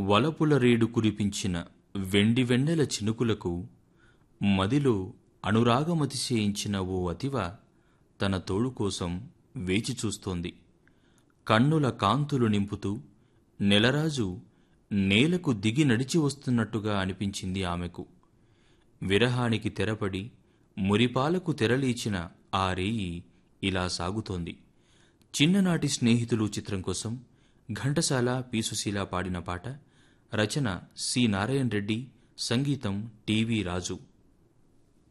వలపుల రేడు కురిపించిన వెండి వెన్నెల చినుకులకు మదిలో అనురాగమతిశయించిన ఓ అతివ తన తోడు కోసం వేచి చూస్తోంది కన్నుల కాంతులు నింపుతూ నెలరాజు నేలకు దిగి నడిచి వస్తున్నట్టుగా అనిపించింది ఆమెకు విరహానికి తెరపడి మురిపాలకు తెరలీచిన ఆ రేయి ఇలా సాగుతోంది చిన్ననాటి స్నేహితులు చిత్రం కోసం ఘంటసాల పీసుశీల పాడిన పాట రచన సి నారాయణ రెడ్డి సంగీతం టీవీ రాజు